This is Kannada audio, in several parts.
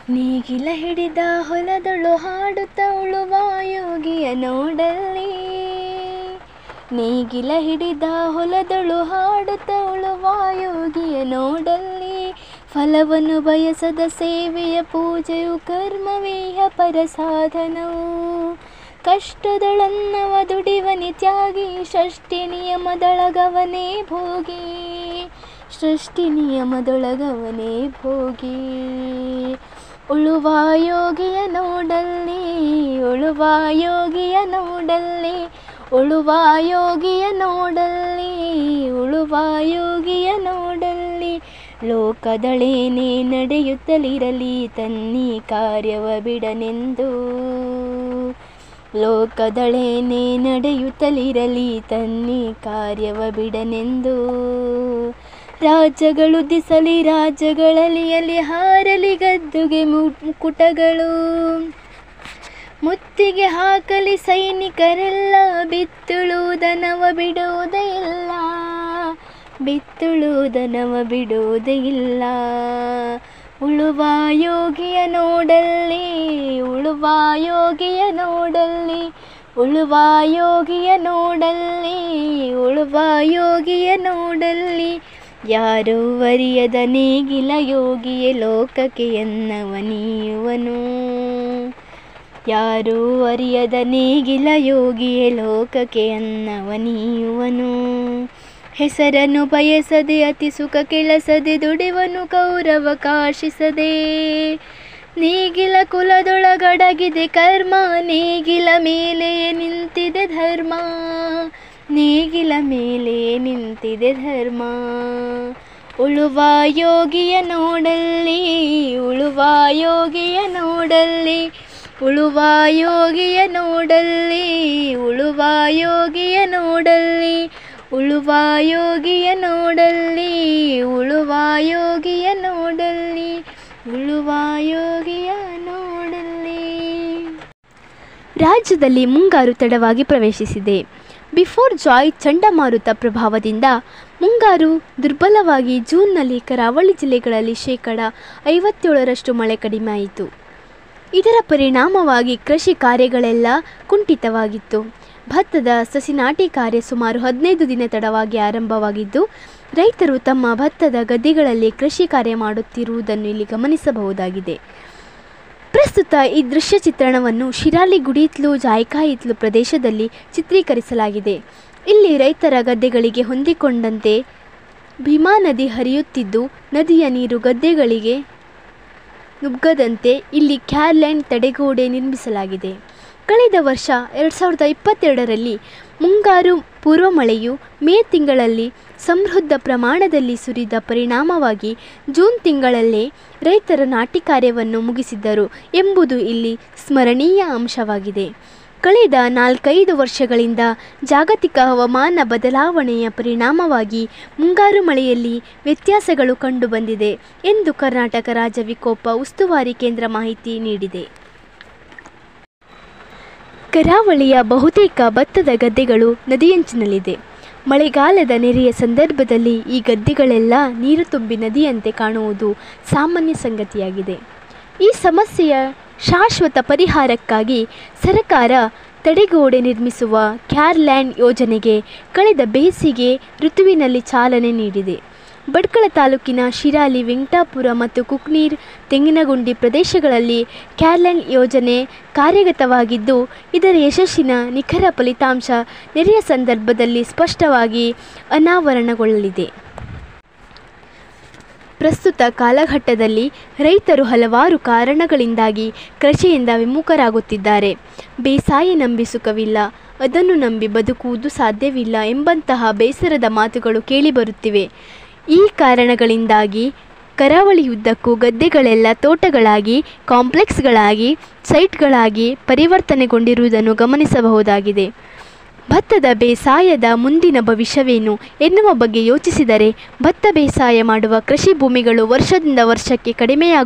ನೇಗಿಲ ಹಿಡಿದ ಹೊಲದೊಳು ಹಾಡುತ್ತ ಉಳುವ ಯೋಗಿಯ ನೋಡಲ್ಲಿ ನೇಗಿಲ ಹಿಡಿದ ಹೊಲದೊಳು ಹಾಡುತ್ತ ಉಳುವ ಯೋಗಿಯ ನೋಡಲ್ಲಿ ಫಲವನ್ನು ಬಯಸದ ಸೇವೆಯ ಪೂಜೆಯು ಕರ್ಮವೇಹ ಪರಸಾಧನವು ಕಷ್ಟದೊಳನ್ನವ ದುಡಿವನಿ ತ್ಯಾಗಿ ಷಷ್ಠಿ ನಿಯಮದೊಳಗವನೇ ಭೋಗಿ ಸೃಷ್ಟಿ ನಿಯಮದೊಳಗವನೇ ಭೋಗಿ ಉಳುವ ಯೋಗಿಯ ನೋಡಲ್ಲಿ ಉಳುವ ಯೋಗಿಯ ನೋಡಲ್ಲಿ ಉಳುವ ಯೋಗಿಯ ನೋಡಲ್ಲಿ ಉಳುವ ಯೋಗಿಯ ನೋಡಲ್ಲಿ ಲೋಕದಳೇನೇ ನಡೆಯುತ್ತಲಿರಲಿ ತನ್ನಿ ಕಾರ್ಯವ ಬಿಡನೆಂದು ಲೋಕದಳೇನೇ ನಡೆಯುತ್ತಲಿರಲಿ ತನ್ನಿ ಕಾರ್ಯವ ಬಿಡನೆಂದು ರಾಜ್ಯಗಳು ದಿಸಲಿ ರಾಜ್ಯಗಳಲಿಯಲಿ ಹಾರಲಿ ಗದ್ದುಗೆ ಮುಕುಟಗಳು ಮುತ್ತಿಗೆ ಹಾಕಲಿ ಸೈನಿಕರೆಲ್ಲ ಬಿತ್ತುಳುವುದನವ ಬಿಡುವುದೇ ಇಲ್ಲ ಬಿತ್ತುಳುವುದನವ ಬಿಡುವುದೇ ಇಲ್ಲ ಉಳುವ ಯೋಗಿಯ ನೋಡಲ್ಲಿ ಉಳುವ ಯೋಗಿಯ ನೋಡಲ್ಲಿ ಉಳುವ ಯೋಗಿಯ ನೋಡಲ್ಲಿ ಉಳುವ ಯೋಗಿಯ ನೋಡಲ್ಲಿ ಯಾರು ಅರಿಯದ ನೇಗಿಲ ಯೋಗಿಯೇ ಲೋಕಕ್ಕೆ ಎನ್ನವ ನೀಯುವನು ಯಾರು ಅರಿಯದ ನೇಗಿಲ ಯೋಗಿಯೇ ಲೋಕಕ್ಕೆ ಅನ್ನವ ನೀಯುವನು ಹೆಸರನ್ನು ಬಯಸದೆ ಅತಿ ಸುಖ ಕೆಲಸದೆ ದುಡಿವನು ಕೌರವ ಕಾಶಿಸದೆ ನೇಗಿಲ ಕುಲದೊಳಗಡಗಿದೆ ಕರ್ಮ ನೇಗಿಲ ಮೇಲೆಯೇ ನಿಂತಿದೆ ಧರ್ಮ ನೇಗಿಲ ಮೇಲೆಯೇ ನಿಂತಿದೆ ಧರ್ಮ ಉಳುವ ಯೋಗಿಯ ನೋಡಲ್ಲಿ ಉಳುವ ಯೋಗಿಯ ನೋಡಲ್ಲಿ ಉಳುವ ಯೋಗಿಯ ನೋಡಲ್ಲಿ ಉಳುವ ಯೋಗಿಯ ನೋಡಲ್ಲಿ ಉಳುವ ಯೋಗಿಯ ನೋಡಲ್ಲಿ ಉಳುವ ಯೋಗಿಯ ನೋಡಲ್ಲಿ ಉಳುವ ಯೋಗಿಯ ನೋಡಲ್ಲಿ ರಾಜ್ಯದಲ್ಲಿ ಮುಂಗಾರು ತಡವಾಗಿ ಪ್ರವೇಶಿಸಿದೆ ಬಿಫೋರ್ ಜಾಯ್ ಚಂಡಮಾರುತ ಪ್ರಭಾವದಿಂದ ಮುಂಗಾರು ದುರ್ಬಲವಾಗಿ ಜೂನ್ನಲ್ಲಿ ಕರಾವಳಿ ಜಿಲ್ಲೆಗಳಲ್ಲಿ ಶೇಕಡ ಐವತ್ತೇಳರಷ್ಟು ಮಳೆ ಕಡಿಮೆಯಾಯಿತು ಇದರ ಪರಿಣಾಮವಾಗಿ ಕೃಷಿ ಕಾರ್ಯಗಳೆಲ್ಲ ಕುಂಠಿತವಾಗಿತ್ತು ಭತ್ತದ ಸಸಿ ನಾಟಿ ಕಾರ್ಯ ಸುಮಾರು ಹದಿನೈದು ದಿನ ತಡವಾಗಿ ಆರಂಭವಾಗಿದ್ದು ರೈತರು ತಮ್ಮ ಭತ್ತದ ಗದ್ದೆಗಳಲ್ಲಿ ಕೃಷಿ ಕಾರ್ಯ ಮಾಡುತ್ತಿರುವುದನ್ನು ಇಲ್ಲಿ ಗಮನಿಸಬಹುದಾಗಿದೆ ಪ್ರಸ್ತುತ ಈ ದೃಶ್ಯ ಚಿತ್ರಣವನ್ನು ಶಿರಾಲಿ ಗುಡಿತ್ಲು ಜಾಯ್ಕಾಯಿತ್ಲು ಪ್ರದೇಶದಲ್ಲಿ ಚಿತ್ರೀಕರಿಸಲಾಗಿದೆ ಇಲ್ಲಿ ರೈತರ ಗದ್ದೆಗಳಿಗೆ ಹೊಂದಿಕೊಂಡಂತೆ ಭೀಮಾ ನದಿ ಹರಿಯುತ್ತಿದ್ದು ನದಿಯ ನೀರು ಗದ್ದೆಗಳಿಗೆ ನುಗ್ಗದಂತೆ ಇಲ್ಲಿ ಕ್ಯಾರ್ಲ್ಯಾಂಡ್ ತಡೆಗೋಡೆ ನಿರ್ಮಿಸಲಾಗಿದೆ ಕಳೆದ ವರ್ಷ ಎರಡು ಸಾವಿರದ ಇಪ್ಪತ್ತೆರಡರಲ್ಲಿ ಮುಂಗಾರು ಪೂರ್ವ ಮಳೆಯು ಮೇ ತಿಂಗಳಲ್ಲಿ ಸಮೃದ್ಧ ಪ್ರಮಾಣದಲ್ಲಿ ಸುರಿದ ಪರಿಣಾಮವಾಗಿ ಜೂನ್ ತಿಂಗಳಲ್ಲೇ ರೈತರ ನಾಟಿ ಕಾರ್ಯವನ್ನು ಮುಗಿಸಿದ್ದರು ಎಂಬುದು ಇಲ್ಲಿ ಸ್ಮರಣೀಯ ಅಂಶವಾಗಿದೆ ಕಳೆದ ನಾಲ್ಕೈದು ವರ್ಷಗಳಿಂದ ಜಾಗತಿಕ ಹವಾಮಾನ ಬದಲಾವಣೆಯ ಪರಿಣಾಮವಾಗಿ ಮುಂಗಾರು ಮಳೆಯಲ್ಲಿ ವ್ಯತ್ಯಾಸಗಳು ಕಂಡುಬಂದಿದೆ ಎಂದು ಕರ್ನಾಟಕ ರಾಜ್ಯ ವಿಕೋಪ ಉಸ್ತುವಾರಿ ಕೇಂದ್ರ ಮಾಹಿತಿ ನೀಡಿದೆ ಕರಾವಳಿಯ ಬಹುತೇಕ ಭತ್ತದ ಗದ್ದೆಗಳು ನದಿಯಂಚಿನಲ್ಲಿದೆ ಮಳೆಗಾಲದ ನೆರೆಯ ಸಂದರ್ಭದಲ್ಲಿ ಈ ಗದ್ದೆಗಳೆಲ್ಲ ನೀರು ತುಂಬಿ ನದಿಯಂತೆ ಕಾಣುವುದು ಸಾಮಾನ್ಯ ಸಂಗತಿಯಾಗಿದೆ ಈ ಸಮಸ್ಯೆಯ ಶಾಶ್ವತ ಪರಿಹಾರಕ್ಕಾಗಿ ಸರ್ಕಾರ ತಡೆಗೋಡೆ ನಿರ್ಮಿಸುವ ಕ್ಯಾರ್ಲ್ಯಾಂಡ್ ಯೋಜನೆಗೆ ಕಳೆದ ಬೇಸಿಗೆ ಋತುವಿನಲ್ಲಿ ಚಾಲನೆ ನೀಡಿದೆ ಭಟ್ಕಳ ತಾಲೂಕಿನ ಶಿರಾಲಿ ವೆಂಕಟಾಪುರ ಮತ್ತು ಕುಕ್ನೀರ್ ತೆಂಗಿನಗುಂಡಿ ಪ್ರದೇಶಗಳಲ್ಲಿ ಕ್ಯಾರ್ಲ್ಯಾಂಡ್ ಯೋಜನೆ ಕಾರ್ಯಗತವಾಗಿದ್ದು ಇದರ ಯಶಸ್ಸಿನ ನಿಖರ ಫಲಿತಾಂಶ ನೆರೆಯ ಸಂದರ್ಭದಲ್ಲಿ ಸ್ಪಷ್ಟವಾಗಿ ಅನಾವರಣಗೊಳ್ಳಲಿದೆ ಪ್ರಸ್ತುತ ಕಾಲಘಟ್ಟದಲ್ಲಿ ರೈತರು ಹಲವಾರು ಕಾರಣಗಳಿಂದಾಗಿ ಕೃಷಿಯಿಂದ ವಿಮುಖರಾಗುತ್ತಿದ್ದಾರೆ ಬೇಸಾಯ ನಂಬಿ ಸುಖವಿಲ್ಲ ಅದನ್ನು ನಂಬಿ ಬದುಕುವುದು ಸಾಧ್ಯವಿಲ್ಲ ಎಂಬಂತಹ ಬೇಸರದ ಮಾತುಗಳು ಕೇಳಿಬರುತ್ತಿವೆ ಈ ಕಾರಣಗಳಿಂದಾಗಿ ಕರಾವಳಿಯುದ್ದಕ್ಕೂ ಗದ್ದೆಗಳೆಲ್ಲ ತೋಟಗಳಾಗಿ ಕಾಂಪ್ಲೆಕ್ಸ್ಗಳಾಗಿ ಸೈಟ್ಗಳಾಗಿ ಪರಿವರ್ತನೆಗೊಂಡಿರುವುದನ್ನು ಗಮನಿಸಬಹುದಾಗಿದೆ ಭತ್ತದ ಬೇಸಾಯದ ಮುಂದಿನ ಭವಿಷ್ಯವೇನು ಎನ್ನುವ ಬಗ್ಗೆ ಯೋಚಿಸಿದರೆ ಭತ್ತ ಬೇಸಾಯ ಮಾಡುವ ಕೃಷಿ ಭೂಮಿಗಳು ವರ್ಷದಿಂದ ವರ್ಷಕ್ಕೆ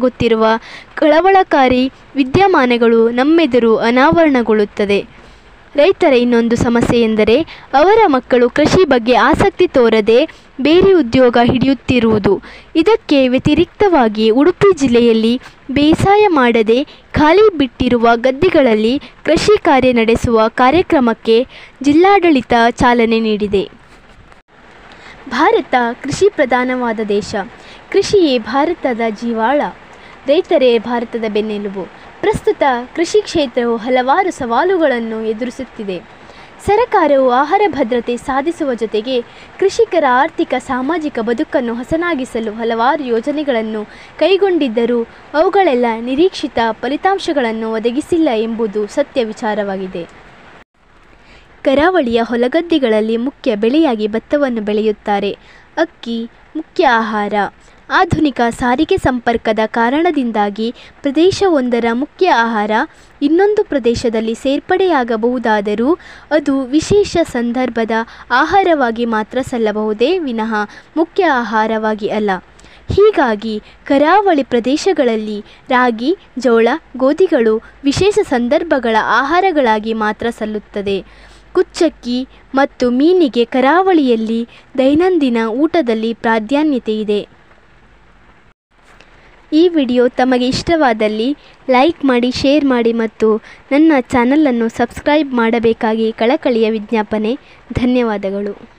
ಕಡಿಮೆಯಾಗುತ್ತಿರುವ ಕಳವಳಕಾರಿ ವಿದ್ಯಮಾನಗಳು ನಮ್ಮೆದುರು ಅನಾವರಣಗೊಳ್ಳುತ್ತದೆ ರೈತರ ಇನ್ನೊಂದು ಸಮಸ್ಯೆ ಎಂದರೆ ಅವರ ಮಕ್ಕಳು ಕೃಷಿ ಬಗ್ಗೆ ಆಸಕ್ತಿ ತೋರದೆ ಬೇರೆ ಉದ್ಯೋಗ ಹಿಡಿಯುತ್ತಿರುವುದು ಇದಕ್ಕೆ ವ್ಯತಿರಿಕ್ತವಾಗಿ ಉಡುಪಿ ಜಿಲ್ಲೆಯಲ್ಲಿ ಬೇಸಾಯ ಮಾಡದೆ ಖಾಲಿ ಬಿಟ್ಟಿರುವ ಗದ್ದೆಗಳಲ್ಲಿ ಕೃಷಿ ಕಾರ್ಯ ನಡೆಸುವ ಕಾರ್ಯಕ್ರಮಕ್ಕೆ ಜಿಲ್ಲಾಡಳಿತ ಚಾಲನೆ ನೀಡಿದೆ ಭಾರತ ಕೃಷಿ ಪ್ರಧಾನವಾದ ದೇಶ ಕೃಷಿಯೇ ಭಾರತದ ಜೀವಾಳ ರೈತರೇ ಭಾರತದ ಬೆನ್ನೆಲುಬು ಪ್ರಸ್ತುತ ಕೃಷಿ ಕ್ಷೇತ್ರವು ಹಲವಾರು ಸವಾಲುಗಳನ್ನು ಎದುರಿಸುತ್ತಿದೆ ಸರಕಾರವು ಆಹಾರ ಭದ್ರತೆ ಸಾಧಿಸುವ ಜೊತೆಗೆ ಕೃಷಿಕರ ಆರ್ಥಿಕ ಸಾಮಾಜಿಕ ಬದುಕನ್ನು ಹಸನಾಗಿಸಲು ಹಲವಾರು ಯೋಜನೆಗಳನ್ನು ಕೈಗೊಂಡಿದ್ದರೂ ಅವುಗಳೆಲ್ಲ ನಿರೀಕ್ಷಿತ ಫಲಿತಾಂಶಗಳನ್ನು ಒದಗಿಸಿಲ್ಲ ಎಂಬುದು ಸತ್ಯ ವಿಚಾರವಾಗಿದೆ ಕರಾವಳಿಯ ಹೊಲಗದ್ದೆಗಳಲ್ಲಿ ಮುಖ್ಯ ಬೆಳೆಯಾಗಿ ಭತ್ತವನ್ನು ಬೆಳೆಯುತ್ತಾರೆ ಅಕ್ಕಿ ಮುಖ್ಯ ಆಹಾರ ಆಧುನಿಕ ಸಾರಿಗೆ ಸಂಪರ್ಕದ ಕಾರಣದಿಂದಾಗಿ ಪ್ರದೇಶವೊಂದರ ಮುಖ್ಯ ಆಹಾರ ಇನ್ನೊಂದು ಪ್ರದೇಶದಲ್ಲಿ ಸೇರ್ಪಡೆಯಾಗಬಹುದಾದರೂ ಅದು ವಿಶೇಷ ಸಂದರ್ಭದ ಆಹಾರವಾಗಿ ಮಾತ್ರ ಸಲ್ಲಬಹುದೇ ವಿನಃ ಮುಖ್ಯ ಆಹಾರವಾಗಿ ಅಲ್ಲ ಹೀಗಾಗಿ ಕರಾವಳಿ ಪ್ರದೇಶಗಳಲ್ಲಿ ರಾಗಿ ಜೋಳ ಗೋಧಿಗಳು ವಿಶೇಷ ಸಂದರ್ಭಗಳ ಆಹಾರಗಳಾಗಿ ಮಾತ್ರ ಸಲ್ಲುತ್ತದೆ ಕುಚ್ಚಕ್ಕಿ ಮತ್ತು ಮೀನಿಗೆ ಕರಾವಳಿಯಲ್ಲಿ ದೈನಂದಿನ ಊಟದಲ್ಲಿ ಪ್ರಾಧಾನ್ಯತೆ ಇದೆ ಈ ವಿಡಿಯೋ ತಮಗೆ ಇಷ್ಟವಾದಲ್ಲಿ ಲೈಕ್ ಮಾಡಿ ಶೇರ್ ಮಾಡಿ ಮತ್ತು ನನ್ನ ಚಾನಲನ್ನು ಸಬ್ಸ್ಕ್ರೈಬ್ ಮಾಡಬೇಕಾಗಿ ಕಳಕಳಿಯ ವಿಜ್ಞಾಪನೆ ಧನ್ಯವಾದಗಳು